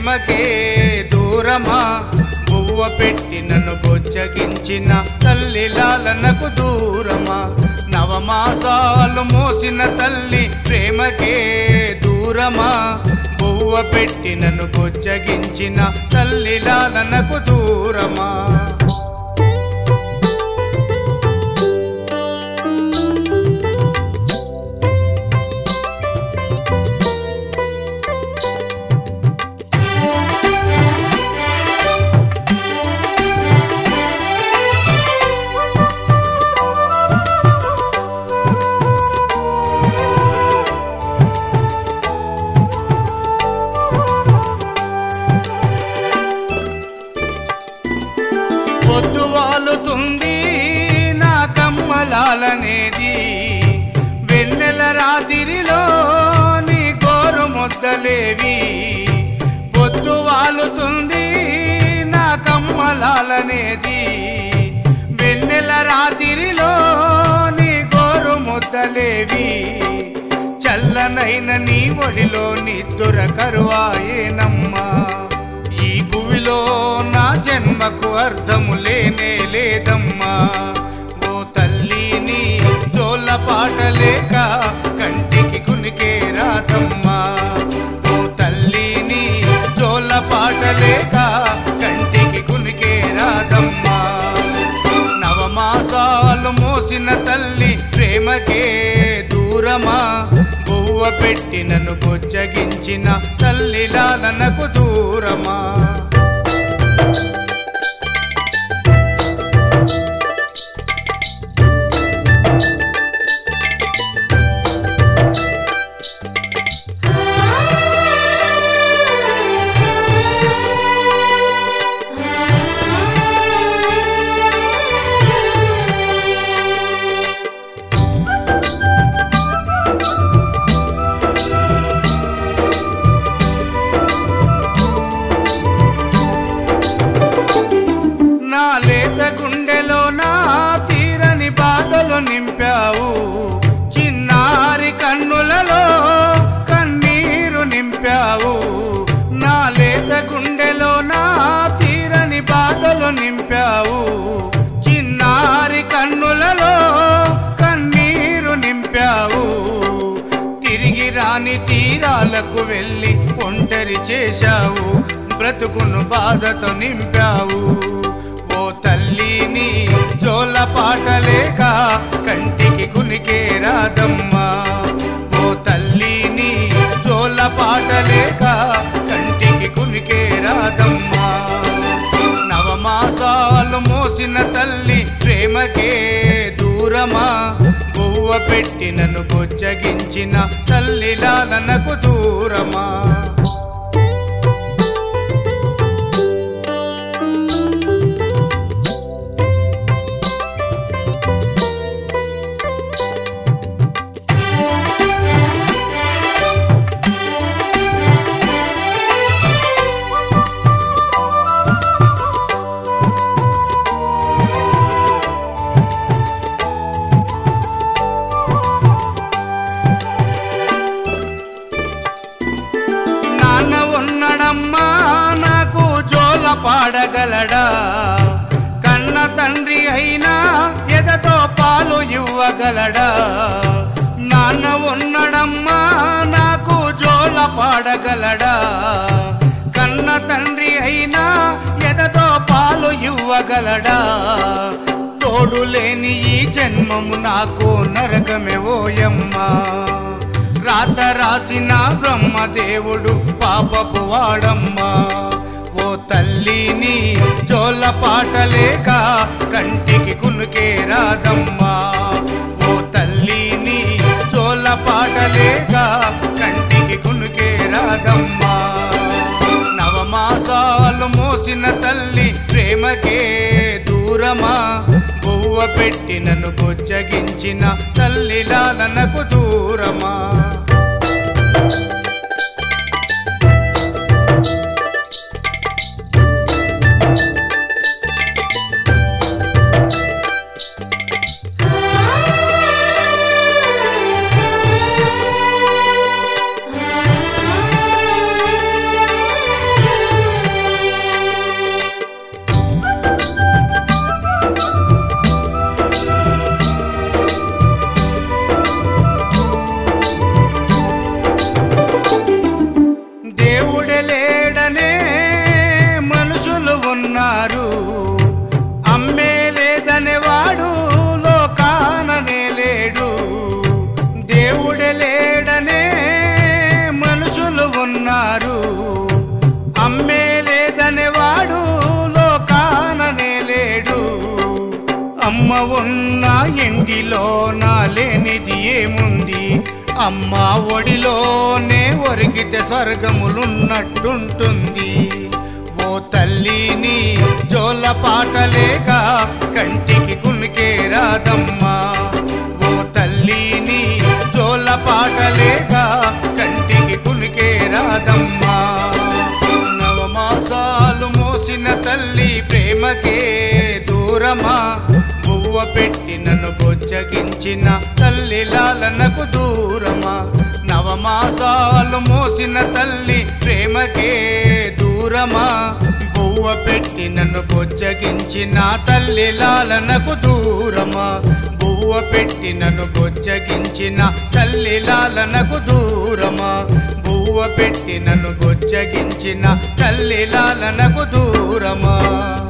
ప్రేమకే దూరమా బువ్వ పెట్టి నన్ను బొచ్చగించిన తల్లి లాలనకు దూరమా నవమాసాలు మోసిన తల్లి ప్రేమకే దూరమా బువ్వ పెట్టి నన్ను బొచ్చగించిన తల్లి లాలనకు దూరమా పొద్దు వాలుతుంది నా కమ్మలాలనేది వెన్నెల రాతిరిలో నీ కోరు ముద్దలేవి పొద్దు వాలుతుంది నా కమ్మలాలనేది వెన్నెల రాతిరిలో నీ కోరు ముద్దలేవి చల్లనైన నీ ఒడిలో నిద్దుర కరువాయేనమ్మా ఈ భువిలో నా జన్మకు అర్థము లేనే లేదమ్మా ఓ తల్లిని జోల పాటలేక కంటికి కునికే రాదమ్మా ఓ తల్లిని జోల పాటలేక కంటికి కునికే రాదమ్మా నవమాసాలు మోసిన తల్లి ప్రేమకే దూరమా బువ్వ పెట్టి నన్ను బొచ్చగించిన తల్లి లాలనకు దూరమా నా లేత గుండెలో నా తీరని బాధలు నింపావు చిన్నారి కన్నులలో కన్నీరు నింపావు నా లేత గుండెలో నా తీరని బాధలు నింపావు చిన్నారి కన్నులలో కన్నీరు నింపావు తిరిగి రాని తీరాలకు వెళ్ళి ఒంటరి చేశావు బ్రతుకును బాధతో నింపావు ఓ తల్లిని జోల పాటలేక కంటికి కునికే రాదమ్మా ఓ తల్లిని జోల పాటలేక కంటికి కునికే రాదమ్మా నవమాసాలు మోసిన తల్లి ప్రేమకే దూరమా బువ్వ పెట్టి నన్ను బొచ్చగించిన తల్లి లాలనకు దూరమా నాన్న ఉన్నడమ్మా నాకు జోల పాడగలడా కన్న తండ్రి అయినా ఎదతో పాలు ఇవ్వగలడా నాన్న ఉన్నడమ్మా నాకు జోల పాడగలడా కన్న తండ్రి అయినా ఎదతో పాలు ఇవ్వగలడా తోడు లేని ఈ జన్మము నాకు నరకమే ఓయమ్మా రాత రాసిన బ్రహ్మదేవుడు పాపపు వాడమ్మా ఓ తల్లిని జోల పాటలేక కంటికి కునుకే రాదమ్మా ఓ తల్లిని జోల పాటలేక కంటికి కునుకే రాదమ్మా నవమాసాలు మోసిన తల్లి ప్రేమకే దూరమా బువ్వ పెట్టి నన్ను బొచ్చగించిన తల్లి లాలనకు దూరమా ఆ దేవుడే లేడనే మనుషులు ఉన్నారు అమ్మే లేదనే వాడు లోకాననే లేడు అమ్మ ఉన్న ఇంటిలో నా లేనిది ఏముంది అమ్మ ఒడిలోనే ఒరిగితే స్వర్గములున్నట్టుంటుంది ఓ తల్లిని జోల పాటలేగా కంటికి కునికే రాదమ్మా ఓ తల్లిని జోల పాటలేగా కంటికి కునికే రాదమ్మా నవమాసాలు మోసిన తల్లి ప్రేమకే దూరమా బువ్వ పెట్టి నన్ను బొచ్చగించిన తల్లి లాలనకు దూరమా నవమాసాలు మోసిన తల్లి ప్రేమకే దూరమా బువ్వ పెట్టి నన్ను బొచ్చగించిన తల్లి లాలనకు దూరమా బువ్వ పెట్టి నన్ను బొచ్చగించిన తల్లి లాలనకు దూరమా బువ్వ పెట్టి నన్ను బొచ్చగించిన తల్లి లాలనకు దూరమా